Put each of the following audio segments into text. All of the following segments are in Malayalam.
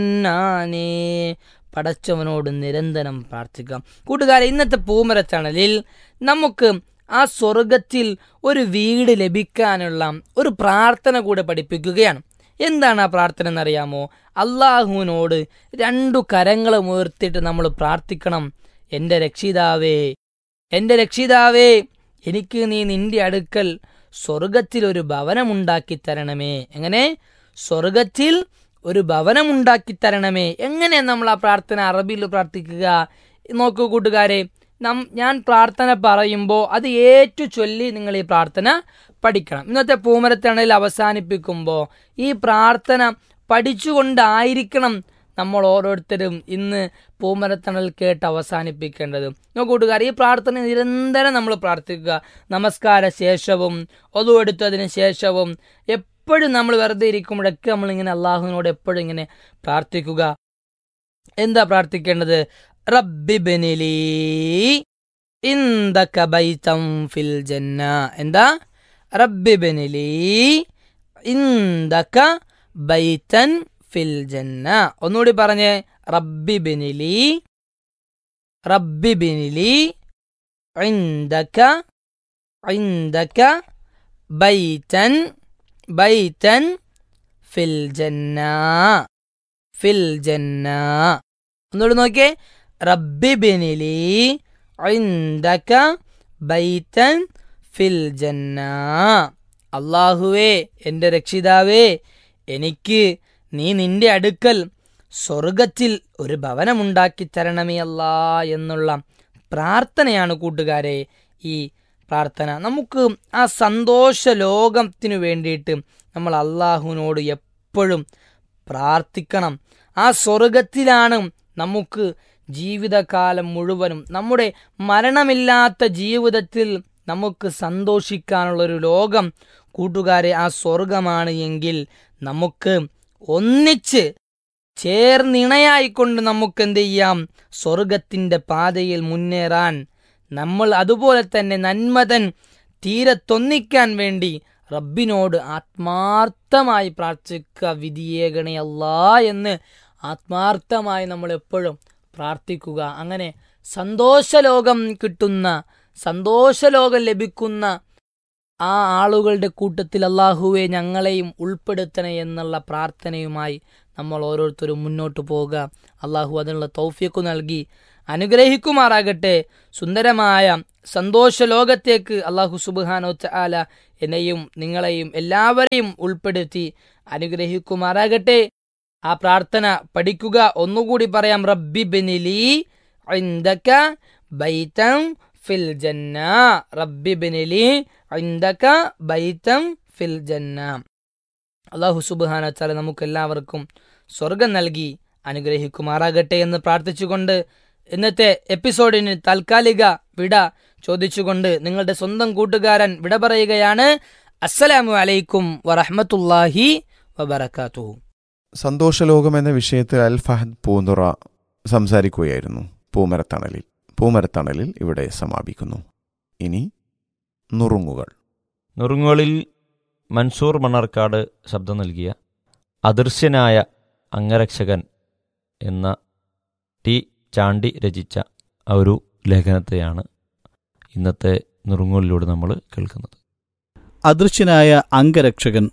നാനേ പടച്ചവനോട് നിരന്തരം പ്രാർത്ഥിക്കാം കൂട്ടുകാരെ ഇന്നത്തെ പൂമരത്തണലിൽ നമുക്ക് ആ സ്വർഗത്തിൽ ഒരു വീട് ലഭിക്കാനുള്ള ഒരു പ്രാർത്ഥന കൂടെ പഠിപ്പിക്കുകയാണ് എന്താണ് ആ പ്രാർത്ഥന എന്നറിയാമോ അള്ളാഹുവിനോട് രണ്ടു കരങ്ങൾ ഉയർത്തിയിട്ട് നമ്മൾ പ്രാർത്ഥിക്കണം എൻ്റെ രക്ഷിതാവേ എൻ്റെ രക്ഷിതാവേ എനിക്ക് നീ നിന്റെ അടുക്കൽ സ്വർഗത്തിൽ ഒരു ഭവനമുണ്ടാക്കി തരണമേ എങ്ങനെ സ്വർഗത്തിൽ ഒരു ഭവനമുണ്ടാക്കി തരണമേ എങ്ങനെ നമ്മൾ ആ പ്രാർത്ഥന അറബിയിൽ പ്രാർത്ഥിക്കുക നോക്കൂ കൂട്ടുകാരെ നം ഞാൻ പ്രാർത്ഥന പറയുമ്പോൾ അത് ഏറ്റു ചൊല്ലി നിങ്ങൾ ഈ പ്രാർത്ഥന പഠിക്കണം ഇന്നത്തെ പൂമരത്തണലിൽ അവസാനിപ്പിക്കുമ്പോൾ ഈ പ്രാർത്ഥന പഠിച്ചുകൊണ്ടായിരിക്കണം നമ്മൾ ഓരോരുത്തരും ഇന്ന് പൂമരത്തണൽ കേട്ട് അവസാനിപ്പിക്കേണ്ടത് നോക്കൂ കൂട്ടുകാർ ഈ പ്രാർത്ഥന നിരന്തരം നമ്മൾ പ്രാർത്ഥിക്കുക നമസ്കാര ശേഷവും ഒതുവെടുത്തതിന് ശേഷവും എപ്പോഴും നമ്മൾ വെറുതെ ഇരിക്കുമ്പോഴൊക്കെ നമ്മളിങ്ങനെ അള്ളാഹുവിനോട് എപ്പോഴും ഇങ്ങനെ പ്രാർത്ഥിക്കുക എന്താ പ്രാർത്ഥിക്കേണ്ടത് റബ്ബിബിനിലി ഇന്ദക ബൈതം ഫിൽ ജന്ന എന്താ റബ്ബിബിനിലി ഇന്ദക ബൈതൻ ഫിൽ ജന്ന ഒന്നുകൂടി പറഞ്ഞേ റബ്ബിബിനിലി റബ്ബിബിനിലി ഇന്ദക ഇന്ദക ബൈതൻ ബൈതൻ ഫിൽ ജന്ന ഫിൽ ജന്ന ഒന്നുകൂടി നോക്കിയേ റബ്ബിബിനിലി ഇന്ദക ബൈതൻ ഫിൽ ജന്ന അള്ളാഹുവേ എൻ്റെ രക്ഷിതാവേ എനിക്ക് നീ നിന്റെ അടുക്കൽ സ്വർഗത്തിൽ ഒരു ഭവനമുണ്ടാക്കി തരണമേ അല്ലാ എന്നുള്ള പ്രാർത്ഥനയാണ് കൂട്ടുകാരെ ഈ പ്രാർത്ഥന നമുക്ക് ആ സന്തോഷ ലോകത്തിനു വേണ്ടിയിട്ട് നമ്മൾ അള്ളാഹുവിനോട് എപ്പോഴും പ്രാർത്ഥിക്കണം ആ സ്വർഗത്തിലാണ് നമുക്ക് ജീവിതകാലം മുഴുവനും നമ്മുടെ മരണമില്ലാത്ത ജീവിതത്തിൽ നമുക്ക് സന്തോഷിക്കാനുള്ളൊരു ലോകം കൂട്ടുകാരെ ആ സ്വർഗമാണ് എങ്കിൽ നമുക്ക് ഒന്നിച്ച് ചേർന്നിണയായിക്കൊണ്ട് നമുക്ക് എന്ത് ചെയ്യാം സ്വർഗത്തിൻ്റെ പാതയിൽ മുന്നേറാൻ നമ്മൾ അതുപോലെ തന്നെ നന്മതൻ തീരെ തൊന്നിക്കാൻ വേണ്ടി റബ്ബിനോട് ആത്മാർത്ഥമായി പ്രാർത്ഥിക്കുക വിധിയേകണേ അല്ലാ എന്ന് ആത്മാർത്ഥമായി നമ്മൾ എപ്പോഴും പ്രാർത്ഥിക്കുക അങ്ങനെ സന്തോഷലോകം കിട്ടുന്ന സന്തോഷലോകം ലഭിക്കുന്ന ആ ആളുകളുടെ കൂട്ടത്തിൽ അള്ളാഹുവെ ഞങ്ങളെയും ഉൾപ്പെടുത്തണേ എന്നുള്ള പ്രാർത്ഥനയുമായി നമ്മൾ ഓരോരുത്തരും മുന്നോട്ട് പോവുക അള്ളാഹു അതിനുള്ള തൗഫിയക്കു നൽകി അനുഗ്രഹിക്കുമാറാകട്ടെ സുന്ദരമായ സന്തോഷ ലോകത്തേക്ക് അള്ളാഹു സുബാനോ ആല എന്നെയും നിങ്ങളെയും എല്ലാവരെയും ഉൾപ്പെടുത്തി അനുഗ്രഹിക്കുമാറാകട്ടെ ആ പ്രാർത്ഥന പഠിക്കുക ഒന്നുകൂടി പറയാം റബ്ബി ബെനിലി ഇന്ദക ബൈതം ഫിൽ ജന്ന റബ്ബി ബെനിലി ഇന്ദക ബൈതം ഫിൽ ജന്ന അള്ളാഹു സുബാന ചാല നമുക്ക് എല്ലാവർക്കും സ്വർഗം നൽകി അനുഗ്രഹിക്കുമാറാകട്ടെ എന്ന് പ്രാർത്ഥിച്ചുകൊണ്ട് ഇന്നത്തെ എപ്പിസോഡിന് താൽക്കാലിക വിട ചോദിച്ചുകൊണ്ട് നിങ്ങളുടെ സ്വന്തം കൂട്ടുകാരൻ വിട പറയുകയാണ് അസ്സലാമു അലൈക്കും വറഹമത്തുല്ലാഹി വബർക്കാത്തു സന്തോഷലോകം എന്ന വിഷയത്തിൽ അൽ ഫഹദ് പൂന്തുറ സംസാരിക്കുകയായിരുന്നു പൂമരത്തണലിൽ പൂമരത്തണലിൽ ഇവിടെ സമാപിക്കുന്നു ഇനി നുറുങ്ങുകൾ നുറുങ്ങുകളിൽ മൻസൂർ മണ്ണാർക്കാട് ശബ്ദം നൽകിയ അദൃശ്യനായ അംഗരക്ഷകൻ എന്ന ടി ചാണ്ടി രചിച്ച ആ ഒരു ലേഖനത്തെയാണ് ഇന്നത്തെ നുറുങ്ങുകളിലൂടെ നമ്മൾ കേൾക്കുന്നത് അദൃശ്യനായ അംഗരക്ഷകൻ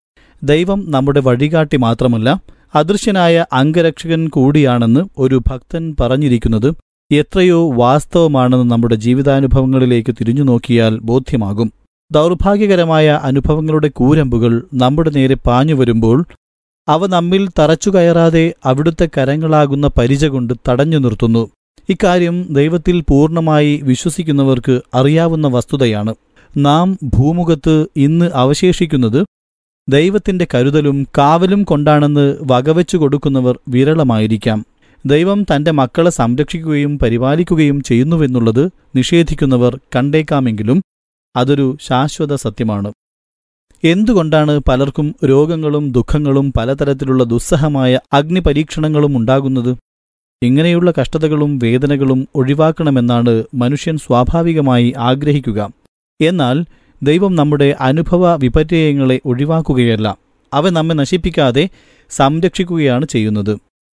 ദൈവം നമ്മുടെ വഴികാട്ടി മാത്രമല്ല അദൃശ്യനായ അംഗരക്ഷകൻ കൂടിയാണെന്ന് ഒരു ഭക്തൻ പറഞ്ഞിരിക്കുന്നത് എത്രയോ വാസ്തവമാണെന്ന് നമ്മുടെ ജീവിതാനുഭവങ്ങളിലേക്ക് തിരിഞ്ഞു നോക്കിയാൽ ബോധ്യമാകും ദൗർഭാഗ്യകരമായ അനുഭവങ്ങളുടെ കൂരമ്പുകൾ നമ്മുടെ നേരെ പാഞ്ഞു വരുമ്പോൾ അവ നമ്മിൽ തറച്ചു കയറാതെ അവിടുത്തെ കരങ്ങളാകുന്ന പരിച കൊണ്ട് തടഞ്ഞു നിർത്തുന്നു ഇക്കാര്യം ദൈവത്തിൽ പൂർണ്ണമായി വിശ്വസിക്കുന്നവർക്ക് അറിയാവുന്ന വസ്തുതയാണ് നാം ഭൂമുഖത്ത് ഇന്ന് അവശേഷിക്കുന്നത് ദൈവത്തിന്റെ കരുതലും കാവലും കൊണ്ടാണെന്ന് വകവെച്ചു കൊടുക്കുന്നവർ വിരളമായിരിക്കാം ദൈവം തന്റെ മക്കളെ സംരക്ഷിക്കുകയും പരിപാലിക്കുകയും ചെയ്യുന്നുവെന്നുള്ളത് നിഷേധിക്കുന്നവർ കണ്ടേക്കാമെങ്കിലും അതൊരു ശാശ്വത സത്യമാണ് എന്തുകൊണ്ടാണ് പലർക്കും രോഗങ്ങളും ദുഃഖങ്ങളും പലതരത്തിലുള്ള ദുസ്സഹമായ അഗ്നിപരീക്ഷണങ്ങളും ഉണ്ടാകുന്നത് ഇങ്ങനെയുള്ള കഷ്ടതകളും വേദനകളും ഒഴിവാക്കണമെന്നാണ് മനുഷ്യൻ സ്വാഭാവികമായി ആഗ്രഹിക്കുക എന്നാൽ ദൈവം നമ്മുടെ അനുഭവ വിപര്യങ്ങളെ ഒഴിവാക്കുകയല്ല അവ നമ്മെ നശിപ്പിക്കാതെ സംരക്ഷിക്കുകയാണ് ചെയ്യുന്നത്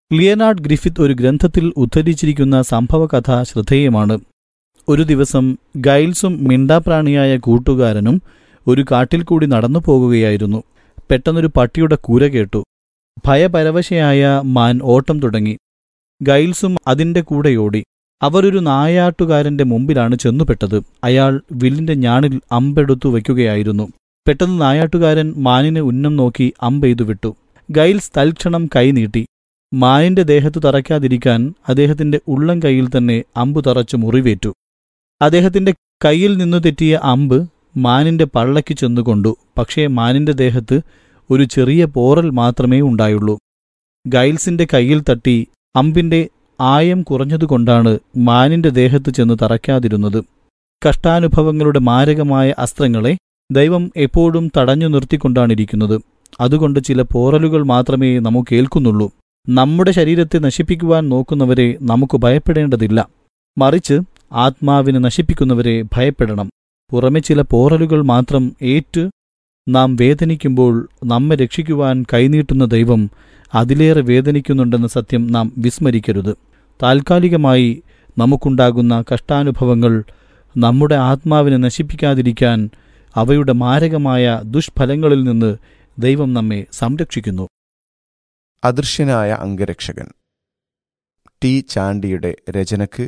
ലിയനാർഡ് ഗ്രിഫിത്ത് ഒരു ഗ്രന്ഥത്തിൽ ഉദ്ധരിച്ചിരിക്കുന്ന സംഭവകഥ ശ്രദ്ധേയമാണ് ഒരു ദിവസം ഗൈൽസും മിണ്ടാപ്രാണിയായ കൂട്ടുകാരനും ഒരു കാട്ടിൽ കൂടി നടന്നു പോകുകയായിരുന്നു പെട്ടെന്നൊരു പട്ടിയുടെ കൂര കേട്ടു ഭയപരവശയായ മാൻ ഓട്ടം തുടങ്ങി ഗൈൽസും അതിന്റെ കൂടെയോടി അവരൊരു നായാട്ടുകാരന്റെ മുമ്പിലാണ് ചെന്നുപെട്ടത് അയാൾ വില്ലിന്റെ ഞാണിൽ അമ്പെടുത്തു വയ്ക്കുകയായിരുന്നു പെട്ടെന്ന് നായാട്ടുകാരൻ മാനിനെ ഉന്നം നോക്കി അമ്പെയ്തു വിട്ടു ഗൈൽസ് തൽക്ഷണം കൈനീട്ടി മാനിന്റെ ദേഹത്തു തറയ്ക്കാതിരിക്കാൻ അദ്ദേഹത്തിന്റെ ഉള്ളം കൈയിൽ തന്നെ അമ്പു തറച്ചു മുറിവേറ്റു അദ്ദേഹത്തിന്റെ കൈയിൽ നിന്നു തെറ്റിയ അമ്പ് മാനിന്റെ പള്ളയ്ക്ക് ചെന്നുകൊണ്ടു പക്ഷേ മാനിന്റെ ദേഹത്ത് ഒരു ചെറിയ പോറൽ മാത്രമേ ഉണ്ടായുള്ളൂ ഗൈൽസിന്റെ കൈയിൽ തട്ടി അമ്പിന്റെ ആയം കുറഞ്ഞതുകൊണ്ടാണ് മാനിന്റെ ദേഹത്ത് ചെന്ന് തറയ്ക്കാതിരുന്നത് കഷ്ടാനുഭവങ്ങളുടെ മാരകമായ അസ്ത്രങ്ങളെ ദൈവം എപ്പോഴും തടഞ്ഞു നിർത്തിക്കൊണ്ടാണിരിക്കുന്നത് അതുകൊണ്ട് ചില പോറലുകൾ മാത്രമേ നമുക്ക് കേൾക്കുന്നുള്ളൂ നമ്മുടെ ശരീരത്തെ നശിപ്പിക്കുവാൻ നോക്കുന്നവരെ നമുക്ക് ഭയപ്പെടേണ്ടതില്ല മറിച്ച് ആത്മാവിനെ നശിപ്പിക്കുന്നവരെ ഭയപ്പെടണം പുറമെ ചില പോറലുകൾ മാത്രം ഏറ്റ് നാം വേദനിക്കുമ്പോൾ നമ്മെ രക്ഷിക്കുവാൻ കൈനീട്ടുന്ന ദൈവം അതിലേറെ വേദനിക്കുന്നുണ്ടെന്ന സത്യം നാം വിസ്മരിക്കരുത് താൽക്കാലികമായി നമുക്കുണ്ടാകുന്ന കഷ്ടാനുഭവങ്ങൾ നമ്മുടെ ആത്മാവിനെ നശിപ്പിക്കാതിരിക്കാൻ അവയുടെ മാരകമായ ദുഷ്ഫലങ്ങളിൽ നിന്ന് ദൈവം നമ്മെ സംരക്ഷിക്കുന്നു അദൃശ്യനായ അംഗരക്ഷകൻ ടി ചാണ്ടിയുടെ രചനയ്ക്ക്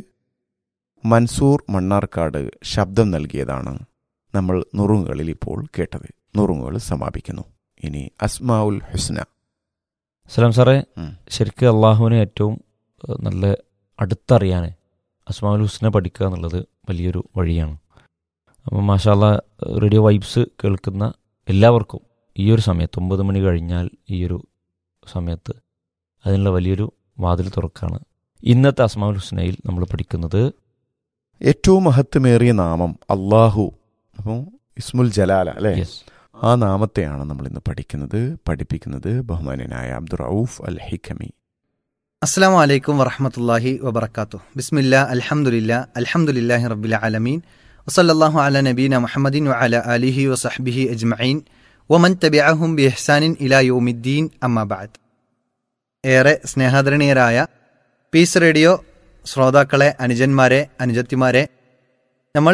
മൻസൂർ മണ്ണാർക്കാട് ശബ്ദം നൽകിയതാണ് നമ്മൾ നുറുങ്ങുകളിൽ ഇപ്പോൾ കേട്ടത് നുറുങ്ങുകൾ സമാപിക്കുന്നു ഇനി അസ്മാഉൽ ഹുസ്ന സലാം സാറേ ഉം. ശരിക്കും അള്ളാഹുവിനെ ഏറ്റവും ഏഹ്, നല്ല അടുത്തറിയാൻ അസ്മാഉൽ ഹുസ്ന പഠിക്കുക എന്നുള്ളത് വലിയൊരു വഴിയാണ് അപ്പം മാഷാല്ല റേഡിയോ വൈബ്സ് കേൾക്കുന്ന എല്ലാവർക്കും ഈ ഒരു സമയത്ത് ഒമ്പത് മണി കഴിഞ്ഞാൽ ഈ ഒരു സമയത്ത് അതിനുള്ള വലിയൊരു വാതിൽ തുറക്കാണ് ഇന്നത്തെ അസ്മാഉൽ ഹുസ്നയിൽ നമ്മൾ പഠിക്കുന്നത് ഏറ്റവും മഹത്വമേറിയ നാമം അള്ളാഹു അപ്പോൾ ഇസ്മുൽ ജലാല അല്ലേ യെസ് ആ നാമത്തെയാണ് നമ്മൾ ഇന്ന് പഠിക്കുന്നത് പഠിപ്പിക്കുന്നത് ബഹുമാനനായ അബ്ദുർ റൌഫ് അൽ ഹിഖമി അസ്സാം വലൈക്കും വറഹമത്തല്ലാഹി വബർക്കാത്തു ബിസ്മില്ല അൽഹംദുലില്ല അൽഹംദുലില്ലാഹി റബ്ബിൽ ആലമീൻ വസല്ലല്ലാഹു അല നബീന മുഹമ്മദിൻ വഅല ആലിഹി വസഹ്ബിഹി അജ്മഈൻ വമൻ തബിഅഹും ബിഇഹ്സാനിൻ ഇലാ യൗമിദ്ദീൻ അമ്മാ ബഅദ് ഏറെ സ്നേഹാദരണീയരായ പീസ് റേഡിയോ ശ്രോതാക്കളെ അനുജന്മാരെ അനുജത്തിമാരെ നമ്മൾ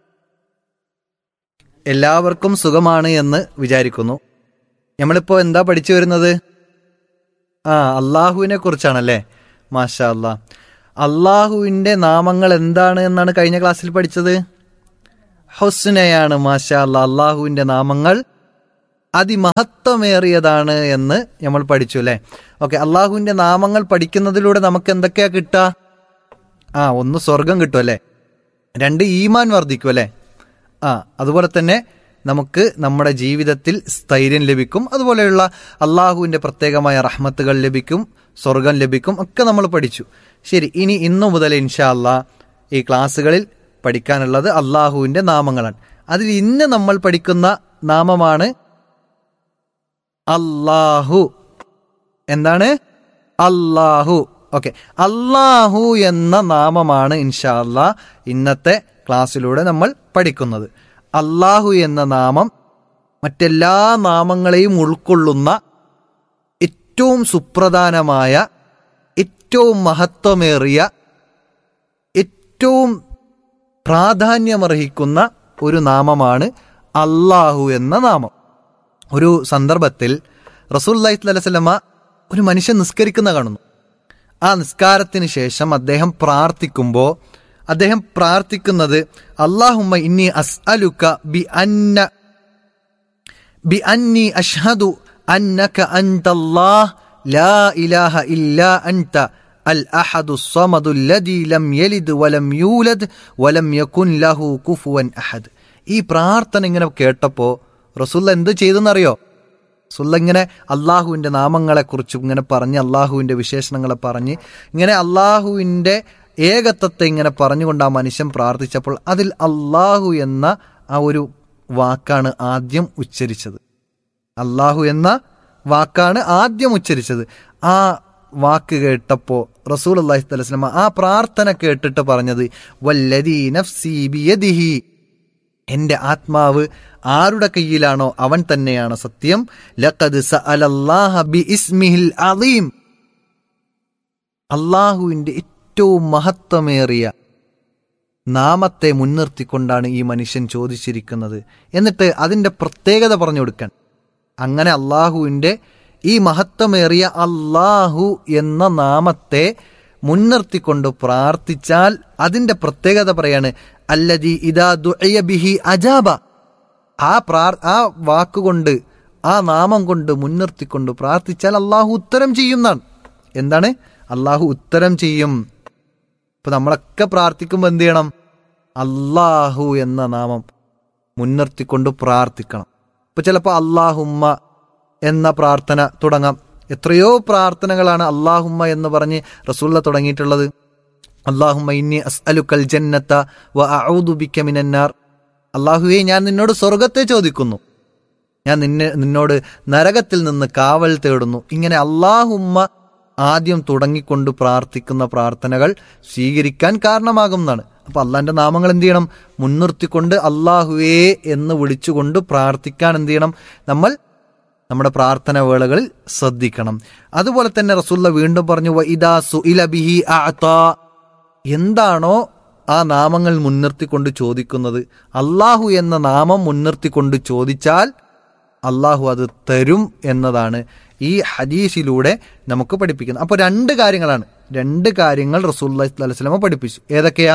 എല്ലാവർക്കും സുഖമാണ് എന്ന് വിചാരിക്കുന്നു നമ്മളിപ്പോൾ എന്താ പഠിച്ചു വരുന്നത് ആ അള്ളാഹുവിനെ കുറിച്ചാണല്ലേ മാഷാ അല്ലാ അള്ളാഹുവിൻ്റെ നാമങ്ങൾ എന്താണ് എന്നാണ് കഴിഞ്ഞ ക്ലാസ്സിൽ പഠിച്ചത് ഹുസ്നയാണ് മാഷാ അല്ലാ അള്ളാഹുവിൻ്റെ നാമങ്ങൾ അതിമഹത്വമേറിയതാണ് എന്ന് നമ്മൾ പഠിച്ചു അല്ലേ ഓക്കെ അള്ളാഹുവിൻ്റെ നാമങ്ങൾ പഠിക്കുന്നതിലൂടെ നമുക്ക് എന്തൊക്കെയാ കിട്ടുക ആ ഒന്ന് സ്വർഗം കിട്ടും അല്ലേ രണ്ട് ഈമാൻ വർദ്ധിക്കും അല്ലേ ആ അതുപോലെ തന്നെ നമുക്ക് നമ്മുടെ ജീവിതത്തിൽ സ്ഥൈര്യം ലഭിക്കും അതുപോലെയുള്ള അള്ളാഹുവിൻ്റെ പ്രത്യേകമായ റഹ്മത്തുകൾ ലഭിക്കും സ്വർഗം ലഭിക്കും ഒക്കെ നമ്മൾ പഠിച്ചു ശരി ഇനി ഇന്നു മുതൽ ഇൻഷാ അല്ലാ ഈ ക്ലാസ്സുകളിൽ പഠിക്കാനുള്ളത് അള്ളാഹുവിൻ്റെ നാമങ്ങളാണ് അതിൽ ഇന്ന് നമ്മൾ പഠിക്കുന്ന നാമമാണ് അള്ളാഹു എന്താണ് അള്ളാഹു ഓക്കെ അള്ളാഹു എന്ന നാമമാണ് ഇൻഷാ അല്ലാ ഇന്നത്തെ ക്ലാസ്സിലൂടെ നമ്മൾ പഠിക്കുന്നത് അള്ളാഹു എന്ന നാമം മറ്റെല്ലാ നാമങ്ങളെയും ഉൾക്കൊള്ളുന്ന ഏറ്റവും സുപ്രധാനമായ ഏറ്റവും മഹത്വമേറിയ ഏറ്റവും പ്രാധാന്യമർഹിക്കുന്ന ഒരു നാമമാണ് അള്ളാഹു എന്ന നാമം ഒരു സന്ദർഭത്തിൽ റസൂല്ലി സ്വലമ ഒരു മനുഷ്യൻ നിസ്കരിക്കുന്ന കാണുന്നു ആ നിസ്കാരത്തിന് ശേഷം അദ്ദേഹം പ്രാർത്ഥിക്കുമ്പോൾ അദ്ദേഹം പ്രാർത്ഥിക്കുന്നത് അള്ളാഹുമ്മ ഇന്നി അസ്അലുക ബി അന്ന ബി അന്നി അഷ്ഹദു അന്നക അൻതല്ലാഹ് ലാ ഇലാഹ ഇല്ലാ അൻത അൽ അഹദു സ്വമദു ലദി ലം യലിദ് വലം യൂലദ് വലം യകുൻ ലഹു കുഫുവൻ അഹദ് ഈ പ്രാർത്ഥന ഇങ്ങനെ കേട്ടപ്പോൾ റസൂല്ല എന്ത് ചെയ്തെന്നറിയോ സുല്ല ഇങ്ങനെ അള്ളാഹുവിൻ്റെ നാമങ്ങളെക്കുറിച്ച് ഇങ്ങനെ പറഞ്ഞ് അള്ളാഹുവിൻ്റെ വിശേഷണങ്ങളെ പറഞ്ഞ് ഇങ്ങനെ അള്ളാഹുവിൻ്റെ ഏകത്വത്തെ ഇങ്ങനെ പറഞ്ഞുകൊണ്ട് ആ മനുഷ്യൻ പ്രാർത്ഥിച്ചപ്പോൾ അതിൽ അള്ളാഹു എന്ന ആ ഒരു വാക്കാണ് ആദ്യം ഉച്ചരിച്ചത് അള്ളാഹു എന്ന വാക്കാണ് ആദ്യം ഉച്ചരിച്ചത് ആ വാക്ക് കേട്ടപ്പോൾ റസൂൽ അള്ളാഹി സ്വലം ആ പ്രാർത്ഥന കേട്ടിട്ട് പറഞ്ഞത് വല്ലദീ നഫ്സി ബിയദിഹി എന്റെ ആത്മാവ് ആരുടെ കയ്യിലാണോ അവൻ തന്നെയാണ് സത്യം ലഖദ് സഅലല്ലാഹ ബി ഇസ്മിഹിൽ അദീം അള്ളാഹുവിൻ്റെ ഏറ്റവും മഹത്വമേറിയ നാമത്തെ മുൻനിർത്തിക്കൊണ്ടാണ് ഈ മനുഷ്യൻ ചോദിച്ചിരിക്കുന്നത് എന്നിട്ട് അതിൻ്റെ പ്രത്യേകത പറഞ്ഞു കൊടുക്കാൻ അങ്ങനെ അള്ളാഹുവിൻ്റെ ഈ മഹത്വമേറിയ അള്ളാഹു എന്ന നാമത്തെ മുൻനിർത്തിക്കൊണ്ട് പ്രാർത്ഥിച്ചാൽ അതിൻ്റെ പ്രത്യേകത പറയാണ് അല്ലതി ഇതാ ദുഅയ ബിഹി അജാബ ആ പ്രാർ ആ വാക്കുകൊണ്ട് ആ നാമം കൊണ്ട് മുൻനിർത്തിക്കൊണ്ട് പ്രാർത്ഥിച്ചാൽ അള്ളാഹു ഉത്തരം ചെയ്യുന്നതാണ് എന്താണ് അള്ളാഹു ഉത്തരം ചെയ്യും ഇപ്പൊ നമ്മളൊക്കെ പ്രാർത്ഥിക്കുമ്പോൾ എന്ത് ചെയ്യണം അള്ളാഹു എന്ന നാമം മുൻനിർത്തിക്കൊണ്ട് പ്രാർത്ഥിക്കണം ഇപ്പൊ ചിലപ്പോൾ അള്ളാഹുമ്മ എന്ന പ്രാർത്ഥന തുടങ്ങാം എത്രയോ പ്രാർത്ഥനകളാണ് അള്ളാഹുമ്മ എന്ന് പറഞ്ഞ് റസൂല്ല തുടങ്ങിയിട്ടുള്ളത് അള്ളാഹുമ്മ ഇന്നി അസ്അലുക്കൽ ജന്നത്ത വ അഊദു ബിക മിനന്നാർ അള്ളാഹുവെ ഞാൻ നിന്നോട് സ്വർഗത്തെ ചോദിക്കുന്നു ഞാൻ നിന്നെ നിന്നോട് നരകത്തിൽ നിന്ന് കാവൽ തേടുന്നു ഇങ്ങനെ അള്ളാഹുമ്മ ആദ്യം തുടങ്ങിക്കൊണ്ട് പ്രാർത്ഥിക്കുന്ന പ്രാർത്ഥനകൾ സ്വീകരിക്കാൻ കാരണമാകുന്നതാണ് അപ്പൊ അള്ളാന്റെ നാമങ്ങൾ എന്ത് ചെയ്യണം മുൻനിർത്തിക്കൊണ്ട് അള്ളാഹുവേ എന്ന് വിളിച്ചുകൊണ്ട് പ്രാർത്ഥിക്കാൻ എന്ത് ചെയ്യണം നമ്മൾ നമ്മുടെ പ്രാർത്ഥന വേളകളിൽ ശ്രദ്ധിക്കണം അതുപോലെ തന്നെ റസൂല്ല വീണ്ടും പറഞ്ഞു "വ ഇദാ സുഇല ബിഹി അഅതാ." എന്താണോ ആ നാമങ്ങൾ മുൻനിർത്തിക്കൊണ്ട് ചോദിക്കുന്നത് അള്ളാഹു എന്ന നാമം മുൻനിർത്തിക്കൊണ്ട് ചോദിച്ചാൽ അള്ളാഹു അത് തരും എന്നതാണ് ഈ ഹദീസിലൂടെ നമുക്ക് പഠിപ്പിക്കുന്നത് അപ്പോൾ രണ്ട് കാര്യങ്ങളാണ് രണ്ട് കാര്യങ്ങൾ റസൂല്ലി സ്വലമ പഠിപ്പിച്ചു ഏതൊക്കെയാ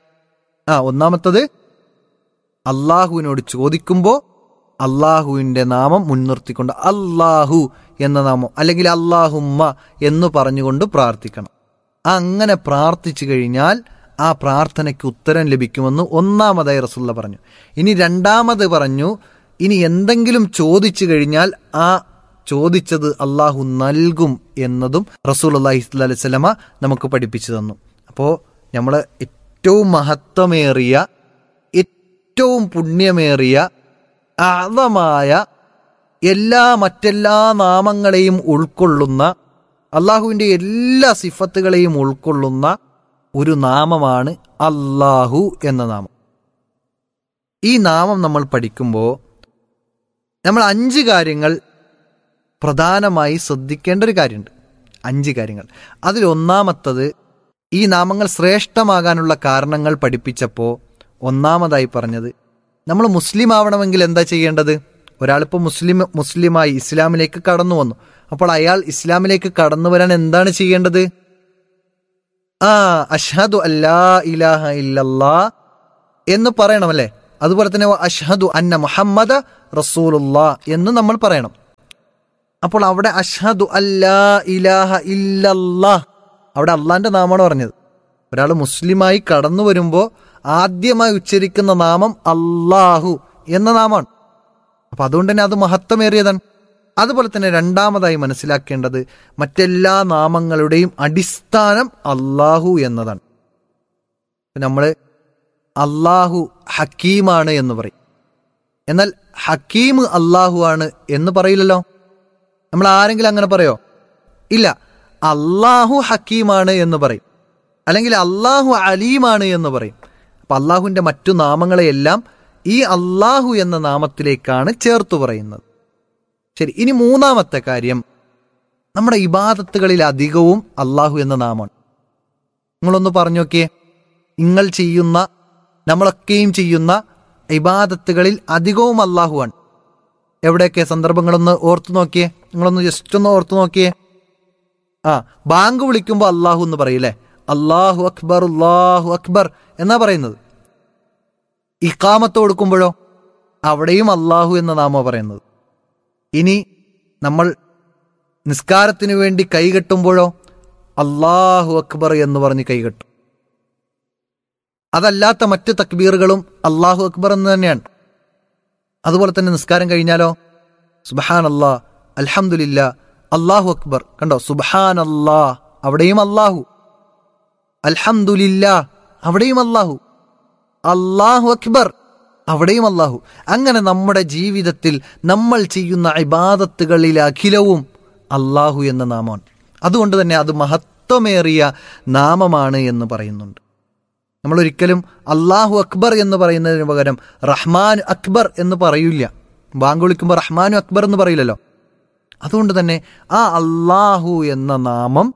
ആ ഒന്നാമത്തത് അള്ളാഹുവിനോട് ചോദിക്കുമ്പോൾ അള്ളാഹുവിൻ്റെ നാമം മുൻനിർത്തിക്കൊണ്ട് അള്ളാഹു എന്ന നാമം അല്ലെങ്കിൽ അള്ളാഹുമ്മ എന്ന് പറഞ്ഞുകൊണ്ട് പ്രാർത്ഥിക്കണം അങ്ങനെ പ്രാർത്ഥിച്ചു കഴിഞ്ഞാൽ ആ പ്രാർത്ഥനയ്ക്ക് ഉത്തരം ലഭിക്കുമെന്ന് ഒന്നാമതായി റസുല്ല പറഞ്ഞു ഇനി രണ്ടാമത് പറഞ്ഞു ഇനി എന്തെങ്കിലും ചോദിച്ചു കഴിഞ്ഞാൽ ആ ചോദിച്ചത് അള്ളാഹു നൽകും എന്നതും റസൂൽ അള്ളാഹി അലൈഹി സ്വലമ നമുക്ക് പഠിപ്പിച്ചു തന്നു അപ്പോൾ നമ്മൾ ഏറ്റവും മഹത്വമേറിയ ഏറ്റവും പുണ്യമേറിയ അളമായ എല്ലാ മറ്റെല്ലാ നാമങ്ങളെയും ഉൾക്കൊള്ളുന്ന അള്ളാഹുവിൻ്റെ എല്ലാ സിഫത്തുകളെയും ഉൾക്കൊള്ളുന്ന ഒരു നാമമാണ് അള്ളാഹു എന്ന നാമം ഈ നാമം നമ്മൾ പഠിക്കുമ്പോൾ നമ്മൾ അഞ്ച് കാര്യങ്ങൾ പ്രധാനമായി ശ്രദ്ധിക്കേണ്ട ഒരു കാര്യമുണ്ട് അഞ്ച് കാര്യങ്ങൾ അതിൽ ഒന്നാമത്തത് ഈ നാമങ്ങൾ ശ്രേഷ്ഠമാകാനുള്ള കാരണങ്ങൾ പഠിപ്പിച്ചപ്പോൾ ഒന്നാമതായി പറഞ്ഞത് നമ്മൾ മുസ്ലിം ആവണമെങ്കിൽ എന്താ ചെയ്യേണ്ടത് ഒരാളിപ്പോൾ മുസ്ലിം മുസ്ലിമായി ഇസ്ലാമിലേക്ക് കടന്നു വന്നു അപ്പോൾ അയാൾ ഇസ്ലാമിലേക്ക് കടന്നു വരാൻ എന്താണ് ചെയ്യേണ്ടത് ആ അഷ്ഹദു അല്ലാ ഇലാഹ ഇല്ലല്ലാ എന്ന് പറയണമല്ലേ അതുപോലെ തന്നെ അഷ്ഹദു അന്ന മുഹമ്മദ റസൂലുള്ള എന്ന് നമ്മൾ പറയണം അപ്പോൾ അവിടെ അഷ്ഹദു അല്ലാ ഇലാഹ ഇല്ലല്ലാ അവിടെ അള്ളാന്റെ നാമമാണ് പറഞ്ഞത് ഒരാൾ മുസ്ലിമായി കടന്നു വരുമ്പോൾ ആദ്യമായി ഉച്ചരിക്കുന്ന നാമം അള്ളാഹു എന്ന നാമമാണ് അപ്പൊ അതുകൊണ്ട് തന്നെ അത് മഹത്വമേറിയതാണ് അതുപോലെ തന്നെ രണ്ടാമതായി മനസ്സിലാക്കേണ്ടത് മറ്റെല്ലാ നാമങ്ങളുടെയും അടിസ്ഥാനം അള്ളാഹു എന്നതാണ് നമ്മൾ അള്ളാഹു ഹക്കീമാണ് എന്ന് പറയും എന്നാൽ ഹക്കീം അള്ളാഹു ആണ് എന്ന് പറയില്ലല്ലോ നമ്മൾ ആരെങ്കിലും അങ്ങനെ പറയോ ഇല്ല അള്ളാഹു ഹക്കീമാണ് എന്ന് പറയും അല്ലെങ്കിൽ അള്ളാഹു അലീമാണ് എന്ന് പറയും അപ്പൊ അള്ളാഹുവിന്റെ മറ്റു നാമങ്ങളെയെല്ലാം ഈ അള്ളാഹു എന്ന നാമത്തിലേക്കാണ് ചേർത്തു പറയുന്നത് ശരി ഇനി മൂന്നാമത്തെ കാര്യം നമ്മുടെ ഇബാദത്തുകളിൽ അധികവും അള്ളാഹു എന്ന നാമമാണ് നിങ്ങളൊന്ന് പറഞ്ഞു നോക്കിയേ നിങ്ങൾ ചെയ്യുന്ന നമ്മളൊക്കെയും ചെയ്യുന്ന ഇബാദത്തുകളിൽ അധികവും അള്ളാഹുവാണ് എവിടെയൊക്കെ സന്ദർഭങ്ങളൊന്ന് ഓർത്തു നോക്കിയേ നിങ്ങളൊന്ന് ജസ്റ്റ് ഒന്ന് ഓർത്തു നോക്കിയേ ആ ബാങ്ക് വിളിക്കുമ്പോൾ അള്ളാഹു എന്ന് പറയില്ലേ അള്ളാഹു അക്ബർ അള്ളാഹു അക്ബർ എന്നാ പറയുന്നത് ഇക്കാമത്ത് കൊടുക്കുമ്പോഴോ അവിടെയും അള്ളാഹു എന്ന നാമോ പറയുന്നത് ഇനി നമ്മൾ നിസ്കാരത്തിനു വേണ്ടി കൈകെട്ടുമ്പോഴോ അള്ളാഹു അക്ബർ എന്ന് പറഞ്ഞ് കൈകെട്ടും അതല്ലാത്ത മറ്റ് തക്ബീറുകളും അള്ളാഹു അക്ബർ എന്ന് തന്നെയാണ് അതുപോലെ തന്നെ നിസ്കാരം കഴിഞ്ഞാലോ സുബഹാൻ അല്ലാ അൽഹമുല്ല അള്ളാഹു അക്ബർ കണ്ടോ സുബഹാൻ അല്ലാ അവിടെയും അള്ളാഹു അൽഹമുല്ല അവിടെയും അള്ളാഹു അള്ളാഹു അക്ബർ അവിടെയും അള്ളാഹു അങ്ങനെ നമ്മുടെ ജീവിതത്തിൽ നമ്മൾ ചെയ്യുന്ന ഇബാദത്തുകളിൽ അഖിലവും അള്ളാഹു എന്ന നാമമാണ് അതുകൊണ്ട് തന്നെ അത് മഹത്വമേറിയ നാമമാണ് എന്ന് പറയുന്നുണ്ട് നമ്മൾ ഒരിക്കലും അള്ളാഹു അക്ബർ എന്ന് പറയുന്നതിന് പകരം റഹ്മാൻ അക്ബർ എന്ന് പറയില്ല ബാങ്ക് വിളിക്കുമ്പോൾ റഹ്മാനു അക്ബർ എന്ന് പറയില്ലല്ലോ അതുകൊണ്ട് തന്നെ ആ അള്ളാഹു എന്ന നാമം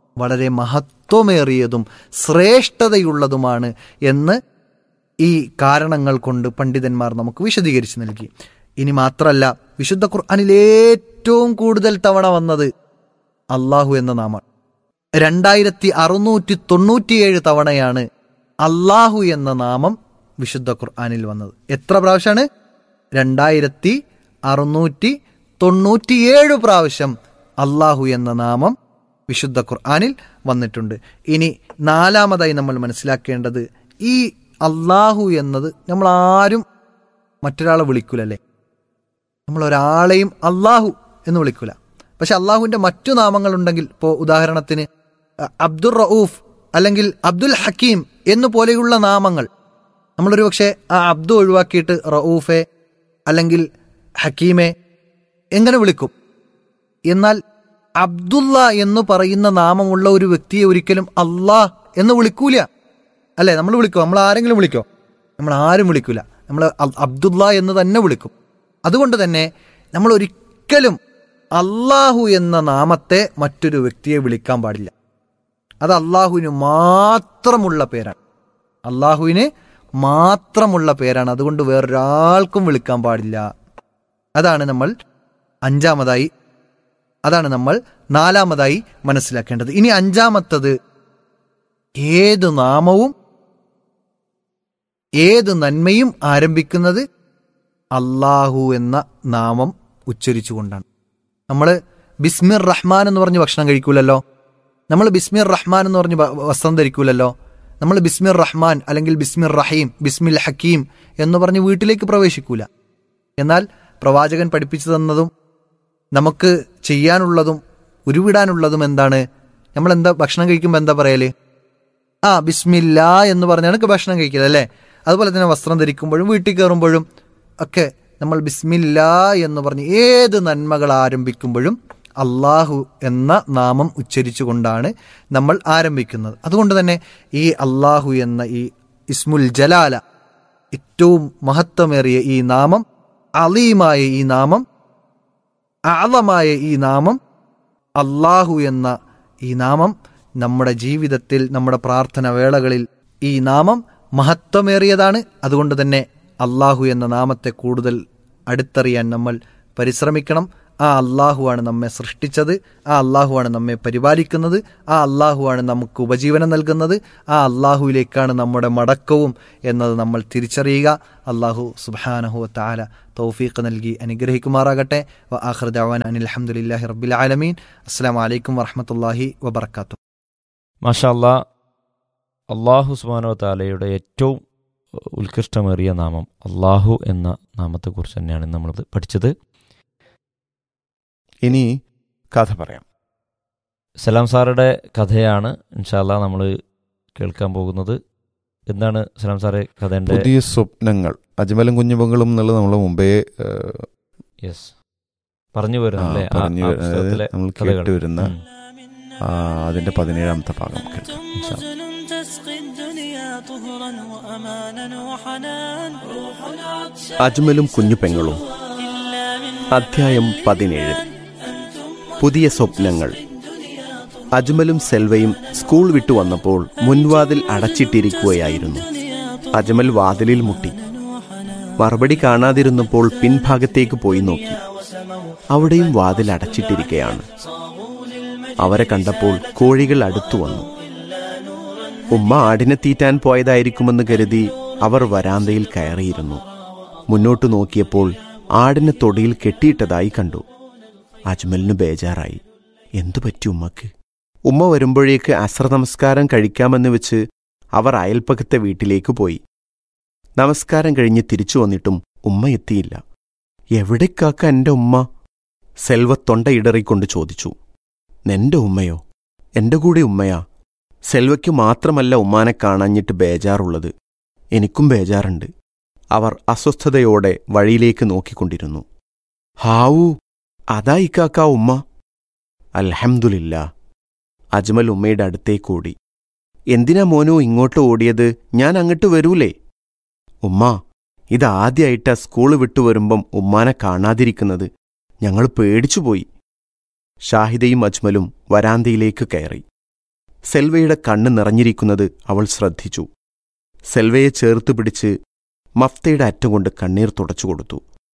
വളരെ മഹത്വമേറിയതും ശ്രേഷ്ഠതയുള്ളതുമാണ് എന്ന് ഈ കാരണങ്ങൾ കൊണ്ട് പണ്ഡിതന്മാർ നമുക്ക് വിശദീകരിച്ച് നൽകി ഇനി മാത്രമല്ല വിശുദ്ധ ഖുർആനിൽ ഏറ്റവും കൂടുതൽ തവണ വന്നത് അള്ളാഹു എന്ന നാമാണ് രണ്ടായിരത്തി അറുന്നൂറ്റി തൊണ്ണൂറ്റിയേഴ് തവണയാണ് അള്ളാഹു എന്ന നാമം വിശുദ്ധ ഖുർആനിൽ വന്നത് എത്ര പ്രാവശ്യമാണ് രണ്ടായിരത്തി അറുന്നൂറ്റി തൊണ്ണൂറ്റിയേഴ് പ്രാവശ്യം അള്ളാഹു എന്ന നാമം വിശുദ്ധ ഖുർആനിൽ വന്നിട്ടുണ്ട് ഇനി നാലാമതായി നമ്മൾ മനസ്സിലാക്കേണ്ടത് ഈ അള്ളാഹു എന്നത് നമ്മൾ ആരും മറ്റൊരാളെ വിളിക്കൂലല്ലേ നമ്മൾ ഒരാളെയും അള്ളാഹു എന്ന് വിളിക്കൂല പക്ഷെ അള്ളാഹുവിന്റെ മറ്റു നാമങ്ങളുണ്ടെങ്കിൽ ഇപ്പോൾ ഉദാഹരണത്തിന് അ- അബ്ദുർ റഊഫ് അല്ലെങ്കിൽ അബ്ദുൽ ഹക്കീം എന്നു പോലെയുള്ള നാമങ്ങൾ നമ്മളൊരു പക്ഷേ ആ അബ്ദു ഒഴിവാക്കിയിട്ട് റഊഫെ അല്ലെങ്കിൽ ഹക്കീമെ എങ്ങനെ വിളിക്കും എന്നാൽ അബ്ദുള്ള എന്ന് പറയുന്ന നാമമുള്ള ഒരു വ്യക്തിയെ ഒരിക്കലും അള്ളാഹ് എന്ന് വിളിക്കൂല അല്ലേ നമ്മൾ വിളിക്കോ നമ്മൾ ആരെങ്കിലും വിളിക്കോ നമ്മൾ ആരും വിളിക്കൂല നമ്മൾ അ- അബ്ദുള്ള എന്ന് തന്നെ വിളിക്കും അതുകൊണ്ട് തന്നെ നമ്മൾ ഒരിക്കലും അള്ളാഹു എന്ന നാമത്തെ മറ്റൊരു വ്യക്തിയെ വിളിക്കാൻ പാടില്ല അത് അള്ളാഹുവിന് മാത്രമുള്ള പേരാണ് അള്ളാഹുവിന് മാത്രമുള്ള പേരാണ് അതുകൊണ്ട് വേറൊരാൾക്കും വിളിക്കാൻ പാടില്ല അതാണ് നമ്മൾ അഞ്ചാമതായി അതാണ് നമ്മൾ നാലാമതായി മനസ്സിലാക്കേണ്ടത് ഇനി അഞ്ചാമത്തത് ഏത് നാമവും ഏത് നന്മയും ആരംഭിക്കുന്നത് അള്ളാഹു എന്ന നാമം ഉച്ചരിച്ചുകൊണ്ടാണ് നമ്മൾ ബിസ്മിർ റഹ്മാൻ എന്ന് പറഞ്ഞ് ഭക്ഷണം കഴിക്കൂലല്ലോ നമ്മൾ ബിസ്മിർ റഹ്മാൻ എന്ന് പറഞ്ഞ് വ- വസ്ത്രം ധരിക്കൂലല്ലോ നമ്മൾ ബിസ്മിർ റഹ്മാൻ അല്ലെങ്കിൽ ബിസ്മിർ റഹീം ബിസ്മിൽ ഹക്കീം എന്ന് പറഞ്ഞ് വീട്ടിലേക്ക് പ്രവേശിക്കൂല എന്നാൽ പ്രവാചകൻ പഠിപ്പിച്ചു തന്നതും നമുക്ക് ചെയ്യാനുള്ളതും ഉരുവിടാനുള്ളതും എന്താണ് നമ്മൾ എന്താ ഭക്ഷണം കഴിക്കുമ്പോൾ എന്താ പറയല് ആ ബിസ്മില്ല എന്ന് പറഞ്ഞാണ് ഭക്ഷണം കഴിക്കൽ അല്ലേ അതുപോലെ തന്നെ വസ്ത്രം ധരിക്കുമ്പോഴും വീട്ടിൽ കയറുമ്പോഴും ഒക്കെ നമ്മൾ ബിസ്മില്ല എന്ന് പറഞ്ഞ് ഏത് നന്മകൾ ആരംഭിക്കുമ്പോഴും അള്ളാഹു എന്ന നാമം ഉച്ചരിച്ചുകൊണ്ടാണ് നമ്മൾ ആരംഭിക്കുന്നത് അതുകൊണ്ട് തന്നെ ഈ അള്ളാഹു എന്ന ഈ ഇസ്മുൽ ജലാല ഏറ്റവും മഹത്വമേറിയ ഈ നാമം അലീമായ ഈ നാമം ആളമായ ഈ നാമം അള്ളാഹു എന്ന ഈ നാമം നമ്മുടെ ജീവിതത്തിൽ നമ്മുടെ പ്രാർത്ഥന വേളകളിൽ ഈ നാമം മഹത്വമേറിയതാണ് അതുകൊണ്ട് തന്നെ അള്ളാഹു എന്ന നാമത്തെ കൂടുതൽ അടുത്തറിയാൻ നമ്മൾ പരിശ്രമിക്കണം ആ അള്ളാഹുവാണ് നമ്മെ സൃഷ്ടിച്ചത് ആ അള്ളാഹുവാണ് നമ്മെ പരിപാലിക്കുന്നത് ആ അള്ളാഹുവാണ് നമുക്ക് ഉപജീവനം നൽകുന്നത് ആ അള്ളാഹുവിലേക്കാണ് നമ്മുടെ മടക്കവും എന്നത് നമ്മൾ തിരിച്ചറിയുക അള്ളാഹു സുബാനഹു താല തൗഫീഖ് നൽകി അനുഗ്രഹിക്കുമാറാകട്ടെ വ ആഖിർ ദഅവാന അനിൽ അൽഹംദുലില്ലാഹി റബ്ബിൽ ആലമീൻ അസ്സലാമു അലൈക്കും വറഹ്മത്തുള്ളാഹി വബറകാതുഹു മാഷാല്ലാ അള്ളാഹു സുബാനോ താലയുടെ ഏറ്റവും ഉത്കൃഷ്ടമേറിയ നാമം അള്ളാഹു എന്ന നാമത്തെക്കുറിച്ച് തന്നെയാണ് നമ്മൾ പഠിച്ചത് ഇനി കഥ പറയാം സലാം സാറുടെ കഥയാണ് ഇൻഷാല്ല നമ്മൾ കേൾക്കാൻ പോകുന്നത് എന്താണ് സലാം സാറെ കഥേൻ്റെ പുതിയ സ്വപ്നങ്ങൾ അജ്മലും കുഞ്ഞുമകളും എന്നുള്ളത് നമ്മൾ മുമ്പേ ഏഹ്, യെസ് പറഞ്ഞു ആ, വരുന്നല്ലേ ആ- പറഞ്ഞു ആ വ- അതായത് പുസ്തകത്തിലെ നമ്മൾ കഥകൾ. കേട്ട് വരുന്ന ഉം. ആ, അതിന്റെ പതിനേഴാമത്തെ ഭാഗം കേൾക്കാം إن شاء الله. زن تسقي الدنيا طهرا وأمانا وحنان روح العطش അജ്മലും കുഞ്ഞു പെങ്ങളും إلا من അധ്യായം പതിനേഴ് പുതിയ സ്വപ്നങ്ങൾ അജ്മലും സെൽവയും സ്കൂൾ വിട്ടു വന്നപ്പോൾ മുൻവാതിൽ അടച്ചിട്ടിരിക്കുകയായിരുന്നു അജ്മൽ വാതിലിൽ മുട്ടി മറുപടി കാണാതിരുന്നപ്പോൾ പിൻഭാഗത്തേക്ക് പോയി നോക്കി അവിടെയും വാതിൽ അടച്ചിട്ടിരിക്കുകയാണ് അവരെ കണ്ടപ്പോൾ കോഴികൾ അടുത്തു വന്നു ഉമ്മ ആടിനെ തീറ്റാൻ പോയതായിരിക്കുമെന്ന് കരുതി അവർ വരാന്തയിൽ കയറിയിരുന്നു മുന്നോട്ട് നോക്കിയപ്പോൾ ആടിനെ തൊടിയിൽ കെട്ടിയിട്ടതായി കണ്ടു അജ്മലിന് ബേജാറായി എന്തു പറ്റി ഉമ്മക്ക് ഉമ്മ വരുമ്പോഴേക്ക് അസ്ര നമസ്കാരം കഴിക്കാമെന്ന് വെച്ച് അവർ അയൽപ്പക്കത്തെ വീട്ടിലേക്ക് പോയി നമസ്കാരം കഴിഞ്ഞ് തിരിച്ചു വന്നിട്ടും ഉമ്മ എത്തിയില്ല എവിടേക്കാക്ക എന്റെ ഉമ്മ സെൽവ തൊണ്ടയിടറിക്കൊണ്ട് ചോദിച്ചു നിന്റെ ഉമ്മയോ എന്റെ കൂടെ ഉമ്മയാ സെൽവയ്ക്ക് മാത്രമല്ല ഉമ്മാനെ കാണാഞ്ഞിട്ട് ബേജാറുള്ളത് എനിക്കും ബേജാറുണ്ട് അവർ അസ്വസ്ഥതയോടെ വഴിയിലേക്ക് നോക്കിക്കൊണ്ടിരുന്നു ഹാവൂ അതാ ഇക്കാക്ക ഉമ്മ അൽഹംദുലില്ല അജ്മൽ ഉമ്മയുടെ അടുത്തേക്കോടി എന്തിനാ മോനോ ഇങ്ങോട്ട് ഓടിയത് ഞാൻ അങ്ങോട്ട് വരൂലേ ഉമ്മ ഇതാദ്യായിട്ടാ സ്കൂള് വിട്ടു വരുമ്പം ഉമ്മാനെ കാണാതിരിക്കുന്നത് ഞങ്ങൾ പേടിച്ചുപോയി ഷാഹിദയും അജ്മലും വരാന്തയിലേക്ക് കയറി സെൽവയുടെ കണ്ണ് നിറഞ്ഞിരിക്കുന്നത് അവൾ ശ്രദ്ധിച്ചു സെൽവയെ ചേർത്ത് പിടിച്ച് മഫ്തയുടെ അറ്റം കൊണ്ട് കണ്ണീർ തുടച്ചു കൊടുത്തു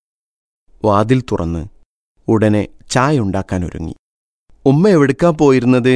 വാതിൽ തുറന്ന് ഉടനെ ചായ ഉണ്ടാക്കാൻ ഒരുങ്ങി ഉമ്മ എവിടുക്കാ പോയിരുന്നത്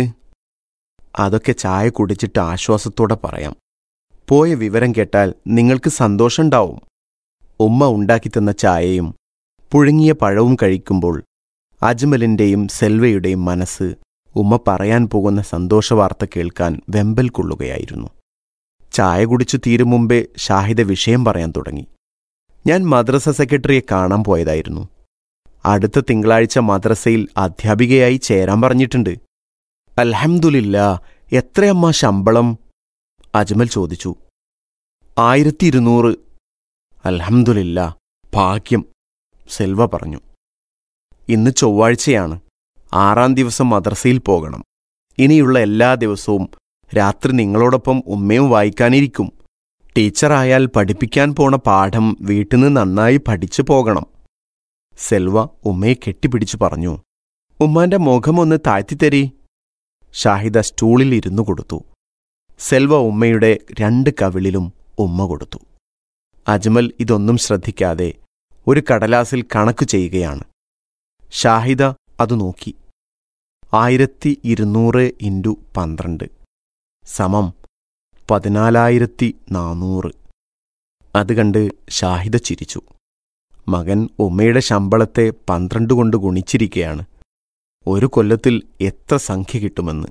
അതൊക്കെ ചായ കുടിച്ചിട്ട് ആശ്വാസത്തോടെ പറയാം പോയ വിവരം കേട്ടാൽ നിങ്ങൾക്ക് സന്തോഷമുണ്ടാവും ഉമ്മ ഉണ്ടാക്കിത്തന്ന ചായയും പുഴുങ്ങിയ പഴവും കഴിക്കുമ്പോൾ അജ്മലിന്റെയും സെൽവയുടെയും മനസ്സ് ഉമ്മ പറയാൻ പോകുന്ന സന്തോഷവാർത്ത കേൾക്കാൻ വെമ്പൽ കൊള്ളുകയായിരുന്നു ചായ കുടിച്ചു തീരും മുമ്പേ ഷാഹിദ വിഷയം പറയാൻ തുടങ്ങി ഞാൻ മദ്രസ സെക്രട്ടറിയെ കാണാൻ പോയതായിരുന്നു അടുത്ത തിങ്കളാഴ്ച മദ്രസയിൽ അധ്യാപികയായി ചേരാൻ പറഞ്ഞിട്ടുണ്ട് അൽഹംദുലില്ലാ എത്രയമ്മ ശമ്പളം അജ്മൽ ചോദിച്ചു ആയിരത്തി ഇരുന്നൂറ് അൽഹംദുലില്ലാ ഭാഗ്യം സെൽവ പറഞ്ഞു ഇന്ന് ചൊവ്വാഴ്ചയാണ് ആറാം ദിവസം മദ്രസയിൽ പോകണം ഇനിയുള്ള എല്ലാ ദിവസവും രാത്രി നിങ്ങളോടൊപ്പം ഉമ്മയും വായിക്കാനിരിക്കും ടീച്ചറായാൽ പഠിപ്പിക്കാൻ പോണ പാഠം വീട്ടിൽ നന്നായി പഠിച്ചു പോകണം സെൽവ ഉമ്മയെ കെട്ടിപ്പിടിച്ചു പറഞ്ഞു ഉമ്മാന്റെ മുഖമൊന്ന് താഴ്ത്തിത്തരീ ഷാഹിദ സ്റ്റൂളിൽ ഇരുന്നു കൊടുത്തു സെൽവ ഉമ്മയുടെ രണ്ട് കവിളിലും ഉമ്മ കൊടുത്തു അജ്മൽ ഇതൊന്നും ശ്രദ്ധിക്കാതെ ഒരു കടലാസിൽ കണക്ക് ചെയ്യുകയാണ് ഷാഹിദ അത് നോക്കി ആയിരത്തി ഇരുന്നൂറ് ഇൻറ്റു പന്ത്രണ്ട് സമം പതിനാലായിരത്തി നാനൂറ് അത് കണ്ട് ഷാഹിദ ചിരിച്ചു മകൻ ഉമ്മയുടെ ശമ്പളത്തെ പന്ത്രണ്ട് കൊണ്ട് ഗുണിച്ചിരിക്കുകയാണ് ഒരു കൊല്ലത്തിൽ എത്ര സംഖ്യ കിട്ടുമെന്ന്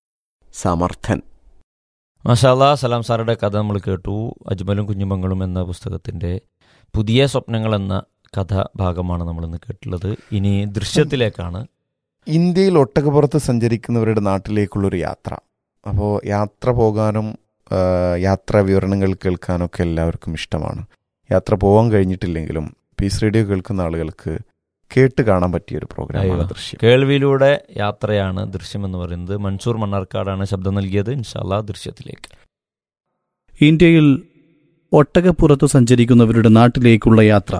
സമർത്ഥൻ മഷാല സലാം സാറുടെ കഥ നമ്മൾ കേട്ടു അജ്മലും കുഞ്ഞുമങ്ങളും എന്ന പുസ്തകത്തിൻ്റെ പുതിയ സ്വപ്നങ്ങൾ എന്ന കഥ ഭാഗമാണ് നമ്മളിന്ന് കേട്ടുള്ളത് ഇനി ദൃശ്യത്തിലേക്കാണ് ഇന്ത്യയിൽ ഒട്ടകപ്പുറത്ത് സഞ്ചരിക്കുന്നവരുടെ നാട്ടിലേക്കുള്ളൊരു യാത്ര അപ്പോൾ യാത്ര പോകാനും ആ, യാത്രാ വിവരണങ്ങൾ കേൾക്കാനൊക്കെ എല്ലാവർക്കും ഇഷ്ടമാണ് യാത്ര പോകാൻ കഴിഞ്ഞിട്ടില്ലെങ്കിലും പീസ് റേഡിയോ കേൾക്കുന്ന ആളുകൾക്ക് കേട്ട് കാണാൻ പറ്റിയ ഒരു പ്രോഗ്രാമാണ് അയ്യോ. ദൃശ്യം കേൾവിയിലൂടെ യാത്രയാണ് ദൃശ്യം എന്ന് പറയുന്നത് മൻസൂർ മണ്ണാർക്കാടാണ് ശബ്ദം നൽകിയത് ഇൻഷാല്ല ദൃശ്യത്തിലേക്ക് ഇന്ത്യയിൽ ഒട്ടകപ്പുറത്തു സഞ്ചരിക്കുന്നവരുടെ നാട്ടിലേക്കുള്ള യാത്ര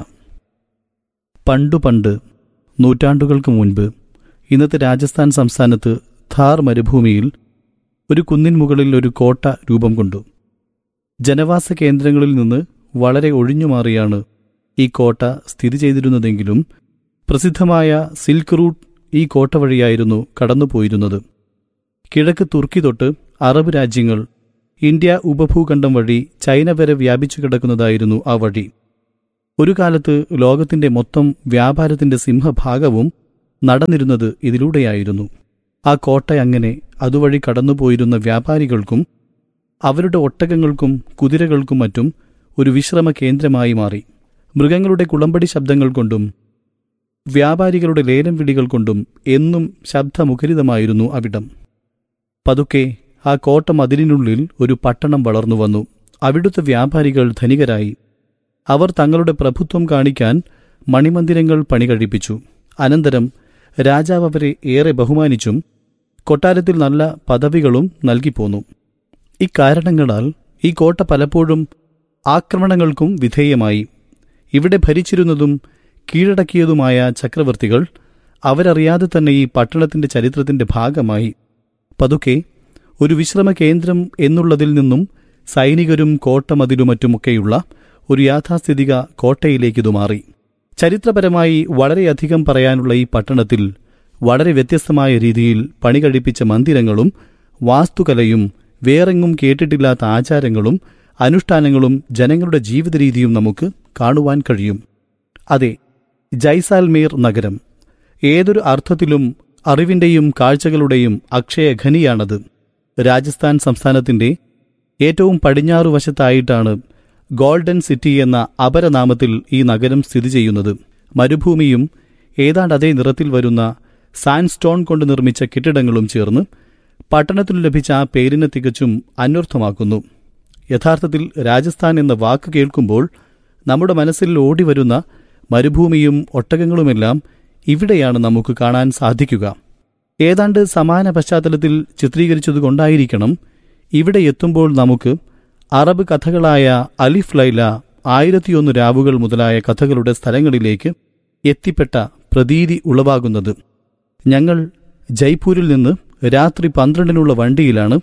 പണ്ടു പണ്ട് നൂറ്റാണ്ടുകൾക്ക് മുൻപ് ഇന്നത്തെ രാജസ്ഥാൻ സംസ്ഥാനത്ത് ഥാർ മരുഭൂമിയിൽ ഒരു കുന്നിൻ മുകളിൽ ഒരു കോട്ട രൂപം കൊണ്ടു ജനവാസ കേന്ദ്രങ്ങളിൽ നിന്ന് വളരെ ഒഴിഞ്ഞുമാറിയാണ് ഈ കോട്ട സ്ഥിതി ചെയ്തിരുന്നതെങ്കിലും പ്രസിദ്ധമായ സിൽക്ക് റൂട്ട് ഈ കോട്ട വഴിയായിരുന്നു കടന്നുപോയിരുന്നത് കിഴക്ക് തുർക്കി തൊട്ട് അറബ് രാജ്യങ്ങൾ ഇന്ത്യ ഉപഭൂഖണ്ഡം വഴി ചൈന വരെ വ്യാപിച്ചു കിടക്കുന്നതായിരുന്നു ആ വഴി ഒരു കാലത്ത് ലോകത്തിന്റെ മൊത്തം വ്യാപാരത്തിന്റെ സിംഹഭാഗവും നടന്നിരുന്നത് ഇതിലൂടെയായിരുന്നു ആ കോട്ട അങ്ങനെ അതുവഴി കടന്നുപോയിരുന്ന വ്യാപാരികൾക്കും അവരുടെ ഒട്ടകങ്ങൾക്കും കുതിരകൾക്കും മറ്റും ഒരു വിശ്രമ കേന്ദ്രമായി മാറി മൃഗങ്ങളുടെ കുളമ്പടി ശബ്ദങ്ങൾ കൊണ്ടും വ്യാപാരികളുടെ ലേലം വിളികൾ കൊണ്ടും എന്നും ശബ്ദമുഖരിതമായിരുന്നു അവിടം പതുക്കെ ആ കോട്ട മതിലിനുള്ളിൽ ഒരു പട്ടണം വളർന്നു വന്നു അവിടുത്തെ വ്യാപാരികൾ ധനികരായി അവർ തങ്ങളുടെ പ്രഭുത്വം കാണിക്കാൻ മണിമന്ദിരങ്ങൾ പണികഴിപ്പിച്ചു അനന്തരം രാജാവ് അവരെ ഏറെ ബഹുമാനിച്ചും കൊട്ടാരത്തിൽ നല്ല പദവികളും നൽകിപ്പോന്നു ഇക്കാരണങ്ങളാൽ ഈ കോട്ട പലപ്പോഴും ആക്രമണങ്ങൾക്കും വിധേയമായി ഇവിടെ ഭരിച്ചിരുന്നതും കീഴടക്കിയതുമായ ചക്രവർത്തികൾ അവരറിയാതെ തന്നെ ഈ പട്ടണത്തിന്റെ ചരിത്രത്തിന്റെ ഭാഗമായി പതുക്കെ ഒരു വിശ്രമ കേന്ദ്രം എന്നുള്ളതിൽ നിന്നും സൈനികരും കോട്ടമതിലുമറ്റുമൊക്കെയുള്ള ഒരു യാഥാസ്ഥിതിക കോട്ടയിലേക്കിതു മാറി ചരിത്രപരമായി വളരെയധികം പറയാനുള്ള ഈ പട്ടണത്തിൽ വളരെ വ്യത്യസ്തമായ രീതിയിൽ പണി കഴിപ്പിച്ച മന്ദിരങ്ങളും വാസ്തുകലയും വേറെങ്ങും കേട്ടിട്ടില്ലാത്ത ആചാരങ്ങളും അനുഷ്ഠാനങ്ങളും ജനങ്ങളുടെ ജീവിത രീതിയും നമുക്ക് കാണുവാൻ കഴിയും അതെ ജൈസാൽമീർ നഗരം ഏതൊരു അർത്ഥത്തിലും അറിവിന്റെയും കാഴ്ചകളുടെയും അക്ഷയഖനിയാണത് രാജസ്ഥാൻ സംസ്ഥാനത്തിന്റെ ഏറ്റവും പടിഞ്ഞാറു വശത്തായിട്ടാണ് ഗോൾഡൻ സിറ്റി എന്ന അപരനാമത്തിൽ ഈ നഗരം സ്ഥിതി ചെയ്യുന്നത് മരുഭൂമിയും ഏതാണ്ട് അതേ നിറത്തിൽ വരുന്ന സാൻഡ്സ്റ്റോൺ കൊണ്ട് നിർമ്മിച്ച കെട്ടിടങ്ങളും ചേർന്ന് പട്ടണത്തിൽ ലഭിച്ച ആ പേരിനെ തികച്ചും അന്വർത്ഥമാക്കുന്നു യഥാർത്ഥത്തിൽ രാജസ്ഥാൻ എന്ന വാക്ക് കേൾക്കുമ്പോൾ നമ്മുടെ മനസ്സിൽ ഓടിവരുന്ന മരുഭൂമിയും ഒട്ടകങ്ങളുമെല്ലാം ഇവിടെയാണ് നമുക്ക് കാണാൻ സാധിക്കുക ഏതാണ്ട് സമാന പശ്ചാത്തലത്തിൽ ചിത്രീകരിച്ചതുകൊണ്ടായിരിക്കണം ഇവിടെ എത്തുമ്പോൾ നമുക്ക് അറബ് കഥകളായ അലിഫ് ലൈല ആയിരത്തിയൊന്ന് രാവുകൾ മുതലായ കഥകളുടെ സ്ഥലങ്ങളിലേക്ക് എത്തിപ്പെട്ട പ്രതീതി ഉളവാകുന്നത് ഞങ്ങൾ ജയ്പൂരിൽ നിന്ന് രാത്രി പന്ത്രണ്ടിനുള്ള വണ്ടിയിലാണ്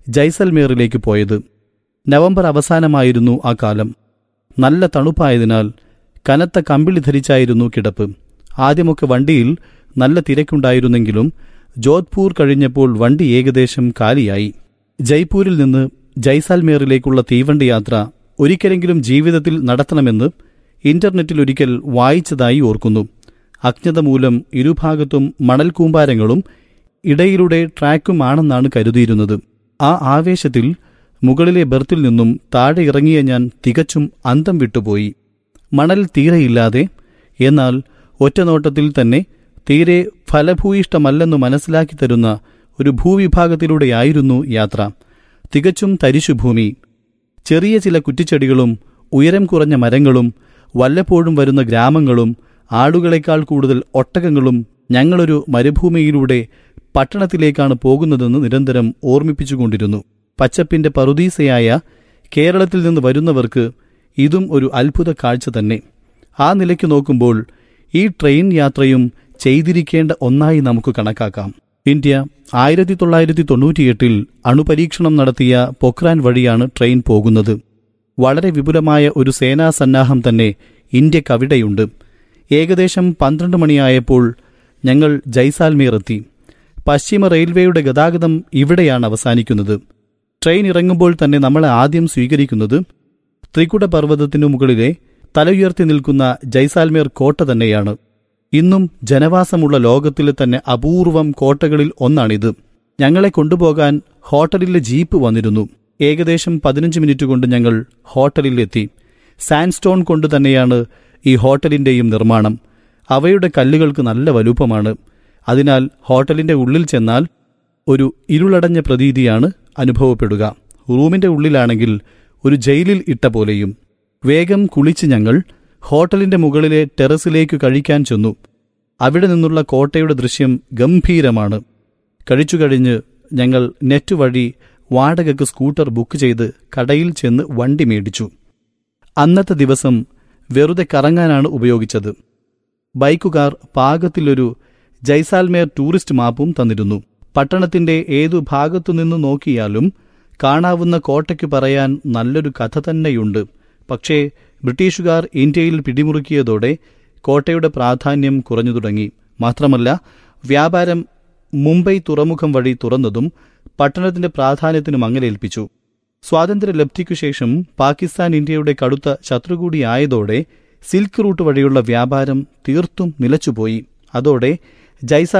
ജൈസൽമേറിലേക്ക് പോയത് നവംബർ അവസാനമായിരുന്നു ആ കാലം നല്ല തണുപ്പായതിനാൽ കനത്ത കമ്പിളി ധരിച്ചായിരുന്നു കിടപ്പ് ആദ്യമൊക്കെ വണ്ടിയിൽ നല്ല തിരക്കുണ്ടായിരുന്നെങ്കിലും ജോധ്പൂർ കഴിഞ്ഞപ്പോൾ വണ്ടി ഏകദേശം കാലിയായി ജയ്പൂരിൽ നിന്ന് ജയ്സാൽമേറിലേക്കുള്ള തീവണ്ടി യാത്ര ഒരിക്കലെങ്കിലും ജീവിതത്തിൽ നടത്തണമെന്ന് ഇന്റർനെറ്റിൽ ഒരിക്കൽ വായിച്ചതായി ഓർക്കുന്നു അജ്ഞത മൂലം ഇരുഭാഗത്തും മണൽ കൂമ്പാരങ്ങളും ഇടയിലൂടെ ട്രാക്കുമാണെന്നാണ് കരുതിയിരുന്നത് ആ ആവേശത്തിൽ മുകളിലെ ബെർത്തിൽ നിന്നും താഴെ ഇറങ്ങിയ ഞാൻ തികച്ചും അന്തം വിട്ടുപോയി മണൽ തീരെയില്ലാതെ എന്നാൽ ഒറ്റനോട്ടത്തിൽ തന്നെ തീരെ ഫലഭൂയിഷ്ടമല്ലെന്നു മനസ്സിലാക്കി തരുന്ന ഒരു ഭൂവിഭാഗത്തിലൂടെയായിരുന്നു യാത്ര തികച്ചും തരിശുഭൂമി ചെറിയ ചില കുറ്റിച്ചെടികളും ഉയരം കുറഞ്ഞ മരങ്ങളും വല്ലപ്പോഴും വരുന്ന ഗ്രാമങ്ങളും ആളുകളെക്കാൾ കൂടുതൽ ഒട്ടകങ്ങളും ഞങ്ങളൊരു മരുഭൂമിയിലൂടെ പട്ടണത്തിലേക്കാണ് പോകുന്നതെന്ന് നിരന്തരം ഓർമ്മിപ്പിച്ചുകൊണ്ടിരുന്നു പച്ചപ്പിന്റെ പറുദീസയായ കേരളത്തിൽ നിന്ന് വരുന്നവർക്ക് ഇതും ഒരു അത്ഭുത കാഴ്ച തന്നെ ആ നിലയ്ക്ക് നോക്കുമ്പോൾ ഈ ട്രെയിൻ യാത്രയും ചെയ്തിരിക്കേണ്ട ഒന്നായി നമുക്ക് കണക്കാക്കാം ഇന്ത്യ ആയിരത്തി തൊള്ളായിരത്തി തൊണ്ണൂറ്റിയെട്ടിൽ അണുപരീക്ഷണം നടത്തിയ പൊക്രാൻ വഴിയാണ് ട്രെയിൻ പോകുന്നത് വളരെ വിപുലമായ ഒരു സേനാ സന്നാഹം തന്നെ ഇന്ത്യക്കവിടെയുണ്ട് ഏകദേശം പന്ത്രണ്ട് മണിയായപ്പോൾ ഞങ്ങൾ ജയ്സാൽമീർ എത്തി പശ്ചിമ റെയിൽവേയുടെ ഗതാഗതം ഇവിടെയാണ് അവസാനിക്കുന്നത് ട്രെയിൻ ഇറങ്ങുമ്പോൾ തന്നെ നമ്മളെ ആദ്യം സ്വീകരിക്കുന്നത് ത്രികുട പർവ്വതത്തിനു മുകളിലെ തലയുയർത്തി നിൽക്കുന്ന ജയ്സാൽമേർ കോട്ട തന്നെയാണ് ഇന്നും ജനവാസമുള്ള ലോകത്തിലെ തന്നെ അപൂർവം കോട്ടകളിൽ ഒന്നാണിത് ഞങ്ങളെ കൊണ്ടുപോകാൻ ഹോട്ടലിലെ ജീപ്പ് വന്നിരുന്നു ഏകദേശം പതിനഞ്ച് മിനിറ്റ് കൊണ്ട് ഞങ്ങൾ ഹോട്ടലിലെത്തി സാൻഡ്സ്റ്റോൺ കൊണ്ട് തന്നെയാണ് ഈ ഹോട്ടലിന്റെയും നിർമ്മാണം അവയുടെ കല്ലുകൾക്ക് നല്ല വലുപ്പമാണ് അതിനാൽ ഹോട്ടലിന്റെ ഉള്ളിൽ ചെന്നാൽ ഒരു ഇരുളടഞ്ഞ പ്രതീതിയാണ് അനുഭവപ്പെടുക റൂമിന്റെ ഉള്ളിലാണെങ്കിൽ ഒരു ജയിലിൽ ഇട്ട പോലെയും വേഗം കുളിച്ച് ഞങ്ങൾ ഹോട്ടലിന്റെ മുകളിലെ ടെറസിലേക്ക് കഴിക്കാൻ ചെന്നു അവിടെ നിന്നുള്ള കോട്ടയുടെ ദൃശ്യം ഗംഭീരമാണ് കഴിച്ചു കഴിഞ്ഞ് ഞങ്ങൾ നെറ്റ് വഴി വാടകയ്ക്ക് സ്കൂട്ടർ ബുക്ക് ചെയ്ത് കടയിൽ ചെന്ന് വണ്ടി മേടിച്ചു അന്നത്തെ ദിവസം വെറുതെ കറങ്ങാനാണ് ഉപയോഗിച്ചത് ബൈക്കുകാർ പാകത്തിലൊരു ജയ്സാൽമേർ ടൂറിസ്റ്റ് മാപ്പും തന്നിരുന്നു പട്ടണത്തിന്റെ ഏതു ഭാഗത്തുനിന്ന് നോക്കിയാലും കാണാവുന്ന കോട്ടയ്ക്ക് പറയാൻ നല്ലൊരു കഥ തന്നെയുണ്ട് പക്ഷേ ബ്രിട്ടീഷുകാർ ഇന്ത്യയിൽ പിടിമുറുക്കിയതോടെ കോട്ടയുടെ പ്രാധാന്യം കുറഞ്ഞു തുടങ്ങി മാത്രമല്ല വ്യാപാരം മുംബൈ തുറമുഖം വഴി തുറന്നതും പട്ടണത്തിന്റെ പ്രാധാന്യത്തിന് മങ്ങലേൽപ്പിച്ചു സ്വാതന്ത്ര്യലബ്ധിക്കു ശേഷം പാകിസ്ഥാൻ ഇന്ത്യയുടെ കടുത്ത ശത്രു കൂടിയായതോടെ സിൽക്ക് റൂട്ട് വഴിയുള്ള വ്യാപാരം തീർത്തും നിലച്ചുപോയി അതോടെ ജയ്സാ